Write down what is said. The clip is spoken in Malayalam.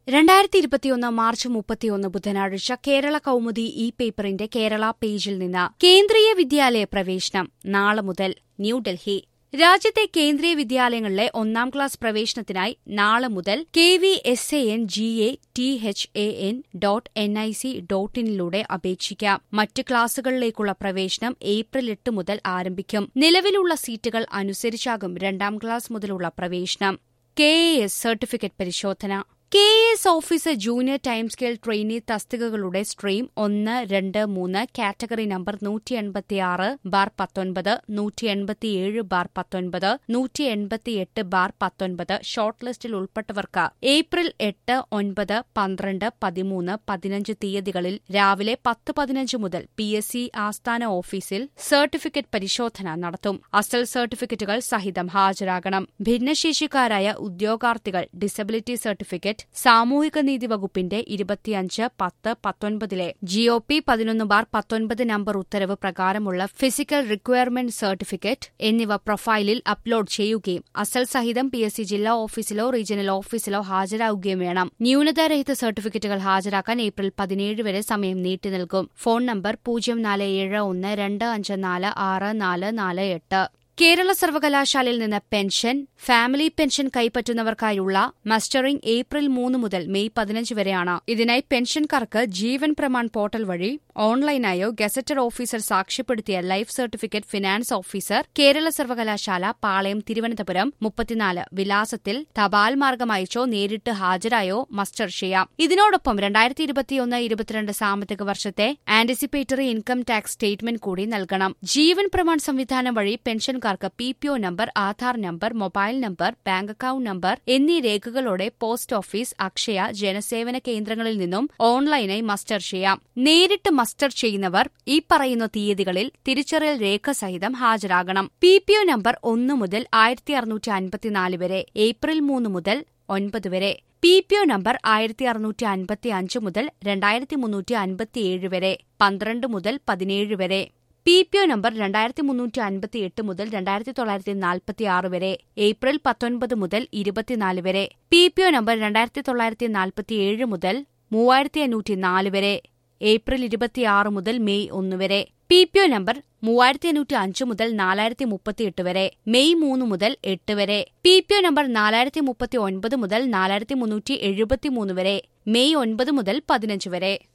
രണ്ടായിരത്തി ഇരുപത്തിയൊന്ന് മാർച്ച് മുപ്പത്തിയൊന്ന് ബുധനാഴ്ച കേരള കൗമുദി ഇ പേപ്പറിന്റെ കേരള പേജിൽ നിന്ന് കേന്ദ്രീയ വിദ്യാലയ പ്രവേശനം നാളെ മുതൽ ന്യൂഡൽഹി രാജ്യത്തെ കേന്ദ്രീയ വിദ്യാലയങ്ങളിലെ ഒന്നാം ക്ലാസ് പ്രവേശനത്തിനായി നാളെ മുതൽ K V S A N G A T H A N dot N I C dot ഇനിലൂടെ അപേക്ഷിക്കാം മറ്റ് ക്ലാസുകളിലേക്കുള്ള പ്രവേശനം ഏപ്രിൽ എട്ട് മുതൽ ആരംഭിക്കും നിലവിലുള്ള സീറ്റുകൾ അനുസരിച്ചാകും രണ്ടാം ക്ലാസ് മുതലുള്ള പ്രവേശനം കെ എ എസ് സർട്ടിഫിക്കറ്റ് പരിശോധന K S officer junior time scale trainee stream സ്ട്രീം ഒന്ന് രണ്ട് മൂന്ന് കാറ്റഗറി നമ്പർ നൂറ്റി എൺപത്തിയാറ് ബാർ പത്തൊൻപത് നൂറ്റി എൺപത്തിയേഴ് ബാർ പത്തൊൻപത് നൂറ്റി എൺപത്തിയെട്ട് ബാർ പത്തൊൻപത് ഷോർട്ട് ലിസ്റ്റിൽ ഉൾപ്പെട്ടവർക്ക് ഏപ്രിൽ എട്ട് ഒൻപത് പന്ത്രണ്ട് പതിമൂന്ന് പതിനഞ്ച് തീയതികളിൽ രാവിലെ പത്ത് പതിനഞ്ച് മുതൽ പി എസ് സി ആസ്ഥാന ഓഫീസിൽ സർട്ടിഫിക്കറ്റ് പരിശോധന നടത്തും അസൽ സർട്ടിഫിക്കറ്റുകൾ സഹിതം ഹാജരാകണം ഭിന്നശേഷിക്കാരായ ഉദ്യോഗാർത്ഥികൾ ഡിസബിലിറ്റി സർട്ടിഫിക്കറ്റ് സാമൂഹിക നീതി വകുപ്പിന്റെ ഇരുപത്തിയഞ്ച് പത്ത് പത്തൊൻപതിലെ ജിഒപി പതിനൊന്ന് ബാർ പത്തൊൻപത് നമ്പർ ഉത്തരവ് പ്രകാരമുള്ള ഫിസിക്കൽ റിക്വയർമെന്റ് സർട്ടിഫിക്കറ്റ് എന്നിവ പ്രൊഫൈലിൽ അപ്ലോഡ് ചെയ്യുകയും അസൽ സഹിതം പി എസ് സി ജില്ലാ ഓഫീസിലോ റീജിയണൽ ഓഫീസിലോ ഹാജരാകുകയും വേണം ന്യൂനതാരഹിത സർട്ടിഫിക്കറ്റുകൾ ഹാജരാക്കാൻ ഏപ്രിൽ പതിനേഴ് വരെ സമയം നീട്ടി നൽകും ഫോൺ നമ്പർ പൂജ്യം നാല് ഏഴ് ഒന്ന് രണ്ട് അഞ്ച് നാല് ആറ് നാല് നാല് എട്ട് കേരള സർവകലാശാലയിൽ നിന്ന് പെൻഷൻ ഫാമിലി പെൻഷൻ കൈപ്പറ്റുന്നവർക്കായുള്ള മസ്റ്ററിംഗ് ഏപ്രിൽ മൂന്ന് മുതൽ മെയ് പതിനഞ്ച് വരെയാണ് ഇതിനായി പെൻഷൻകാർക്ക് ജീവൻ പ്രമാൺ പോർട്ടൽ വഴി ഓൺലൈനായോ ഗസറ്റഡ് ഓഫീസർ സാക്ഷ്യപ്പെടുത്തിയ life certificate finance officer Kerala സർവകലാശാല പാളയം തിരുവനന്തപുരം മുപ്പത്തിനാല് വിലാസത്തിൽ തപാൽ മാർഗം അയച്ചോ നേരിട്ട് ഹാജരായോ മസ്റ്റർ ചെയ്യാം ഇതിനോടൊപ്പം രണ്ടായിരത്തി ഇരുപത്തിയൊന്ന് ഇരുപത്തിരണ്ട് സാമ്പത്തിക വർഷത്തെ ആന്റിസിപ്പേറ്ററി ഇൻകം ടാക്സ് സ്റ്റേറ്റ്മെന്റ് കൂടി നൽകണം ജീവൻ പ്രമാൺ സംവിധാനം വഴി പെൻഷൻകാർക്ക് P P O number Aadhaar number mobile number bank account number എന്നീ രേഖകളോടെ പോസ്റ്റ് ഓഫീസ് അക്ഷയ ജനസേവന കേന്ദ്രങ്ങളിൽ നിന്നും ഓൺലൈനായി മസ്റ്റർ ചെയ്യാം നേരിട്ട് മസ്റ്റർ ചെയ്യുന്നവർ ഈ പറയുന്ന തീയതികളിൽ തിരിച്ചറിയൽ രേഖ സഹിതം ഹാജരാകണം പി പി ഒ നമ്പർ ഒന്ന് മുതൽ ആയിരത്തി അറുന്നൂറ്റി അൻപത്തിനാല് വരെ ഏപ്രിൽ മൂന്ന് മുതൽ ഒൻപത് വരെ പി പി ഒ നമ്പർ ആയിരത്തി അറുന്നൂറ്റി അൻപത്തി അഞ്ച് മുതൽ രണ്ടായിരത്തി മുന്നൂറ്റി അൻപത്തിയേഴ് വരെ പന്ത്രണ്ട് മുതൽ പതിനേഴ് വരെ പി പി ഒ നമ്പർ രണ്ടായിരത്തി മുന്നൂറ്റി അൻപത്തി എട്ട് മുതൽ രണ്ടായിരത്തി തൊള്ളായിരത്തി നാൽപ്പത്തി ആറ് വരെ ഏപ്രിൽ പത്തൊൻപത് മുതൽ ഇരുപത്തിനാല് വരെ പി പി ഒ നമ്പർ രണ്ടായിരത്തി തൊള്ളായിരത്തി നാൽപ്പത്തിയേഴ് മുതൽ മൂവായിരത്തി അഞ്ഞൂറ്റി നാല് വരെ ഏപ്രിൽ ഇരുപത്തിയാറ് മുതൽ മെയ് ഒന്ന് വരെ പി പി ഒ നമ്പർ മൂവായിരത്തി അഞ്ഞൂറ്റി അഞ്ച് മുതൽ നാലായിരത്തി മുപ്പത്തിയെട്ട് വരെ മെയ് മൂന്ന് മുതൽ എട്ട് വരെ പി പി ഒ നമ്പർ നാലായിരത്തി മുപ്പത്തി ഒൻപത് മുതൽ നാലായിരത്തി മുന്നൂറ്റി എഴുപത്തിമൂന്ന് വരെ മെയ് ഒൻപത് മുതൽ പതിനഞ്ച് വരെ